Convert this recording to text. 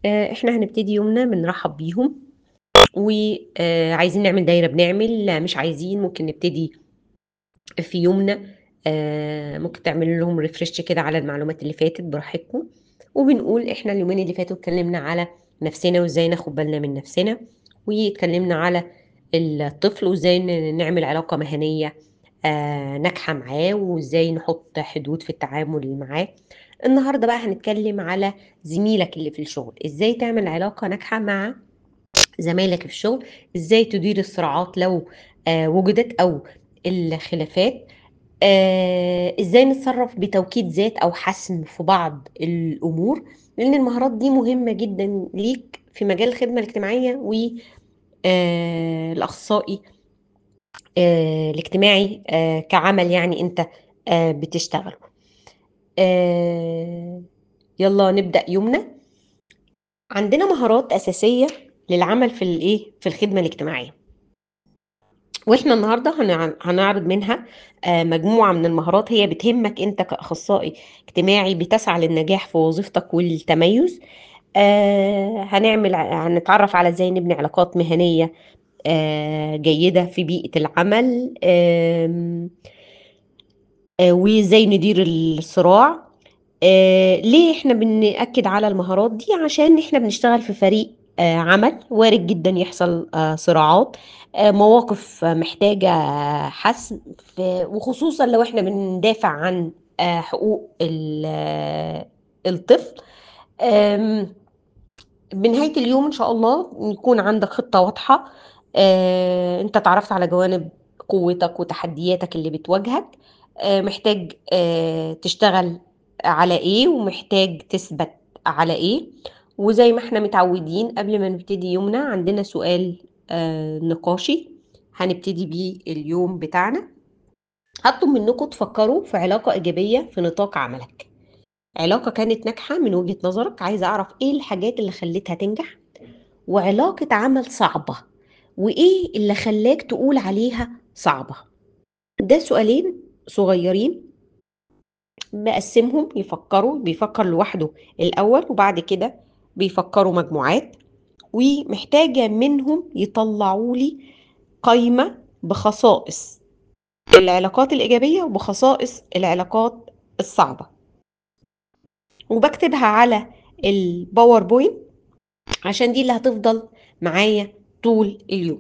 آآ إحنا هنبتدي يومنا بنرحّب بيهم، وآآ عايزين نعمل دايرة بنعمل، مش عايزين ممكن نبتدي في يومنا آآ ممكن تعملوا لهم refresh كده على المعلومات اللي فاتت براحتكم، وبنقول إحنا اليومين اللي فاتوا اتكلمنا على نفسنا وإزاي ناخد بالنا من نفسنا، واتكلمنا على الطفل وإزاي ن نعمل علاقة مهنية آآ ناجحة معاه، وإزاي نحط حدود في التعامل معاه. النهارده بقى هنتكلم على زميلك اللي في الشغل، إزاي تعمل علاقة ناجحة مع زمايلك في الشغل، إزاي تدير الصراعات لو آآ وجدت أو الخلافات، آآ إزاي نتصرف بتوكيد ذات أو حسم في بعض الأمور، لإن المهارات دي مهمة جدًا ليك في مجال الخدمة الاجتماعية و آآ الأخصائي آآ الاجتماعي آآ كعمل يعني أنت آآ بتشتغله. آآ يالّا نبدأ يومنا. عندنا مهارات أساسية للعمل في الإيه، في الخدمة الاجتماعية. وإحنا النهارده هنع هنعرض منها آآ مجموعة من المهارات هي بتهمك أنت كأخصائي اجتماعي بتسعى للنجاح في وظيفتك والتميز. آآ هنعمل ع هنتعرف على إزاي نبني علاقات مهنية آآ جيدة في بيئة العمل، آمم آآ وإزاي ندير الصراع. آآ ليه إحنا بنأكد على المهارات دي؟ عشان إحنا بنشتغل في فريق آآ عمل، وارد جدًا يحصل آآ صراعات، آآ مواقف محتاجة حسم، ف وخصوصًا لو إحنا بندافع عن آآ حقوق ال الطفل. آمم بنهاية اليوم إن شاء الله يكون عندك خطة واضحة، آآ أنت اتعرفت على جوانب قوتك وتحدياتك اللي بتواجهك، آآ محتاج آآ تشتغل على إيه، ومحتاج تثبت على إيه، وزي ما إحنا متعودين قبل ما نبتدي يومنا عندنا سؤال آآ نقاشي هنبتدي بيه اليوم بتاعنا. هاطلب منكم تفكروا في علاقة إيجابية في نطاق عملك. علاقة كانت ناجحة من وجهة نظرك، عايزة أعرف إيه الحاجات اللي خلّتها تنجح، وعلاقة عمل صعبة، وإيه اللي خلّاك تقول عليها صعبة. ده سؤالين صغيرين باقسّمهم يفكّروا، بيفكّر لوحده الأول وبعد كده بيفكّروا مجموعات، ومحتاجة منهم يطلّعوا لي قايمة بخصائص العلاقات الإيجابية وبخصائص العلاقات الصعبة. وباكتبها على الpowerpoint عشان دي اللي هتفضل معايا طول اليوم.